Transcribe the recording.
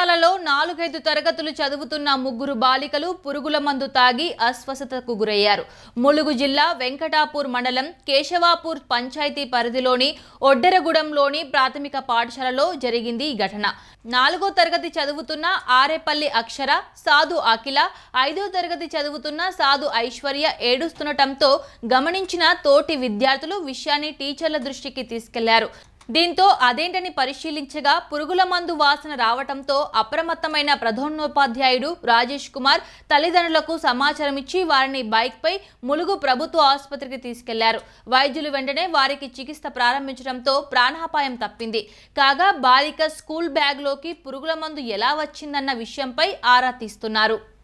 పాఠశాలలో నాలుగైదు తరగతులు చదువుతున్న ముగ్గురు బాలికలు పురుగుల మందు తాగి అస్వస్థతకు గురయ్యారు ములుగు జిల్లా వెంకటాపూర్ మండలం కేశవాపూర్ పంచాయతీ పరిధిలోని ఒడ్డెరగూడెంలోని ప్రాథమిక పాఠశాలలో జరిగింది ఈ ఘటన నాలుగో తరగతి చదువుతున్న ఆరేపల్లి అక్షర సాధు అఖిల ఐదో తరగతి చదువుతున్న సాధు ఐశ్వర్య ఏడుస్తుండటంతో గమనించిన తోటి విద్యార్థులు విషయాన్ని టీచర్ల దృష్టికి తీసుకెళ్లారు దీంతో అదేంటని పరిశీలించగా పురుగుల మందు వాసన రావటంతో అప్రమత్తమైన ప్రధానోపాధ్యాయుడు రాజేష్ కుమార్ తల్లిదండ్రులకు సమాచారం ఇచ్చి వారిని బైక్పై ములుగు ప్రభుత్వ ఆసుపత్రికి తీసుకెళ్లారు వైద్యులు వెంటనే వారికి చికిత్స ప్రారంభించడంతో ప్రాణాపాయం తప్పింది కాగా బాలిక స్కూల్ బ్యాగ్లోకి పురుగుల మందు ఎలా వచ్చిందన్న విషయంపై ఆరా తీస్తున్నారు